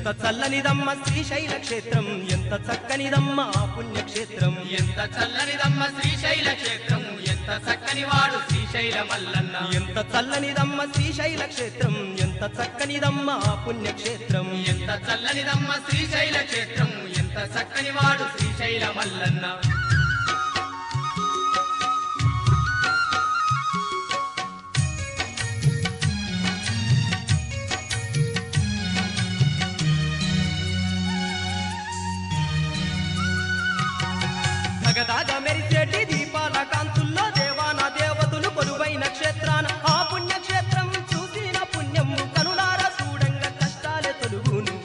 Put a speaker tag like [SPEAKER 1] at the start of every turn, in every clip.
[SPEAKER 1] ఎంత చల్లనిదమ్మ శ్రీశైల క్షేత్రం ఎంత చక్కనిదమ్మ ఆ పుణ్యక్షేత్రం
[SPEAKER 2] ఎంత చల్లనిదమ్మ శ్రీశైల క్షేత్రం ఎంత చక్కని వాడు శ్రీశైల మల్లన్న
[SPEAKER 1] ఎంత చల్లనిదమ్మ శ్రీశైల క్షేత్రం ఎంత చక్కనిదమ్మ ఆ పుణ్యక్షేత్రం
[SPEAKER 2] ఎంత చల్లనిదమ్మ శ్రీశైల క్షేత్రం ఎంత చక్కని వాడు శ్రీశైల మల్లన్న
[SPEAKER 1] తగదాగ మెరిసేటి దీపాల కాంతుల్లో దేవాన దేవతలు కొలువైన క్షేత్రాన ఆ పుణ్యక్షేత్రం చూసిన పుణ్యము కనులార చూడంగా కష్టాలే తొలుగును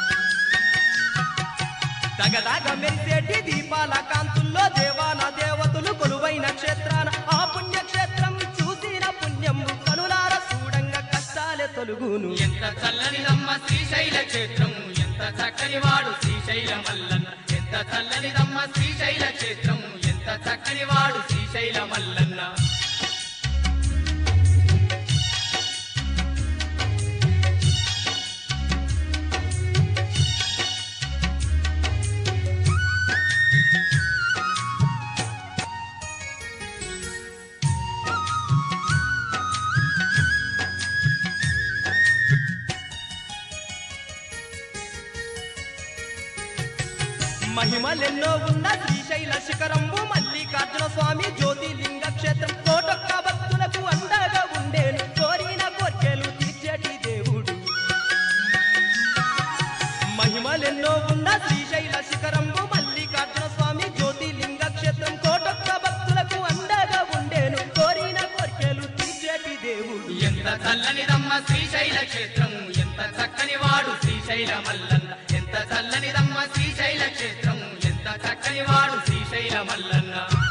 [SPEAKER 1] తగదాగ మెరిసేటి దీపాల కాంతుల్లో దేవాన దేవతలు కొలువైన క్షేత్రాన ఆ పుణ్యక్షేత్రం చూసిన పుణ్యము కనులార చూడంగా కష్టాలే తొలుగును
[SPEAKER 2] ఎంత చల్లనిదమ్మ శ్రీశైల క్షేత్రం ఎంత చక్కని వాడు శ్రీశైల మల్లన్న ఎంత చల్లనిదమ్మ శ్రీశైల క్షేత్రం ఎంత చక్కని వాడు శ్రీశైల మల్లన్న
[SPEAKER 1] మహిమలెన్నో ఉన్న శ్రీశైల శిఖరంబు మల్లికార్జున స్వామి జ్యోతిలింగ క్షేత్రం కోటొక్క భక్తులకు అండగా ఉండేను కోరిన కోర్కెలు తీర్చేటి దేవుడు మహిమలెన్నో ఉన్న శ్రీశైల శిఖరంబు మల్లికార్జున స్వామి జ్యోతిలింగ క్షేత్రం కోటొక్క భక్తులకు అండగా ఉండేను కోరిన కోర్కెలు తీర్చేటి దేవుడు
[SPEAKER 2] ఎంత చల్లనిదమ్మ శ్రీశైల క్షేత్రం ఎంత చక్కని వాడు శ్రీశైల మల్లన్న ఎంత చల్లనిదమ్మ శ్రీశైల క్షేత్రం ఎంత చక్కని వాడు శ్రీశైల మల్లన్న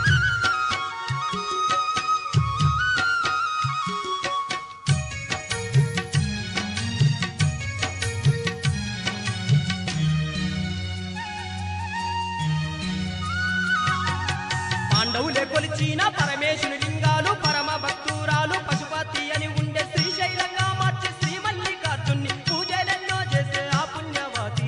[SPEAKER 1] పాండవులే కొలిచిన పరమేశుని లింగాలు పరమ భక్తురాలు పశుపతి అని ఉండే శ్రీశైలంగా మార్చి శ్రీ మల్లికార్జున్ని పూజలెన్నో చేసే ఆ పుణ్యవతి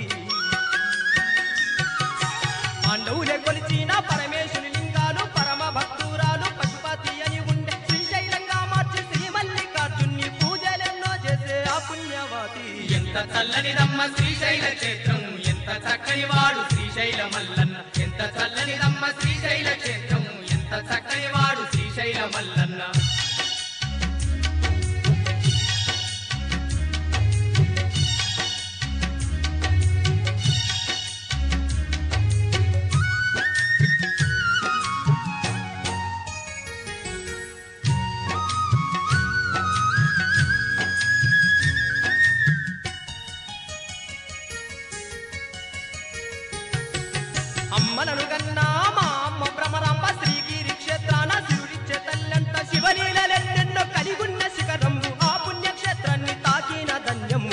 [SPEAKER 1] పాండవులే కొలిచిన పరమేశుని లింగాలు పరమ భక్తురాలు పశుపతి అని ఉండే శ్రీశైలంగా మార్చి శ్రీ మల్లికార్జున్ని పూజలెన్నో చేసే ఆ పుణ్యవతి
[SPEAKER 2] ఎంత చల్లనిదమ్మ శ్రీశైల క్షేత్రం ఎంత చక్కని వాడు శ్రీశైల మల్లన్న ఎంత చల్లనిదమ్మ శ్రీశైల క్షేత్రం ఎంత చక్కని వాడు శ్రీశైల మల్లన్న
[SPEAKER 1] అమ్మలను కన్నా మా అమ్మ భ్రమరాంబ శ్రీగిరి క్షేత్రాన శివుడిచ్చే తల్లంట శివలీలెన్నెన్నో కలిగున్న శిఖరము ఆ పుణ్యక్షేత్రాన్ని తాకిన ధన్యము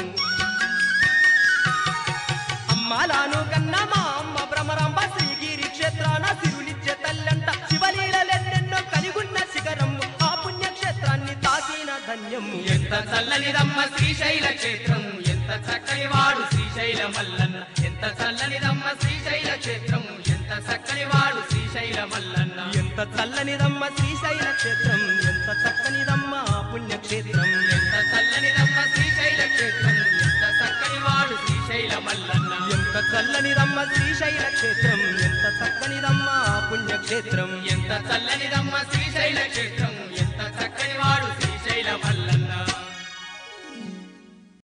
[SPEAKER 1] అమ్మలాను కన్నా మా అమ్మ భ్రమరాంబ శ్రీగిరి క్షేత్రాన శివుడిచ్చే తల్లంట శివలీలెన్నెన్నో కలిగున్న శిఖరము ఆ పుణ్యక్షేత్రాన్ని తాకిన ధన్యము
[SPEAKER 2] ఎంత చల్లనిదమ్మ శ్రీశైల క్షేత్రం ఎంత చక్కని వాడు శ్రీశైల మల్లన్న ఎంత చల్లనిదమ్మ శ్రీశైల క్షేత్రం ఎంత చక్కని వాడు శ్రీశైల మల్లన్న
[SPEAKER 1] ఎంత చల్లనిదమ్మ శ్రీశైల క్షేత్రం ఎంత చక్కనిదమ్మ ఆ పుణ్యక్షేత్రం
[SPEAKER 2] ఎంత చల్లనిదమ్మ శ్రీశైల క్షేత్రం ఎంత చక్కని వాడు శ్రీశైల మల్లన్న
[SPEAKER 1] ఎంత చల్లనిదమ్మ శ్రీశైల క్షేత్రం ఎంత చక్కనిదమ్మ ఆ పుణ్యక్షేత్రం
[SPEAKER 2] ఎంత చల్లనిదమ్మ శ్రీశైల క్షేత్రం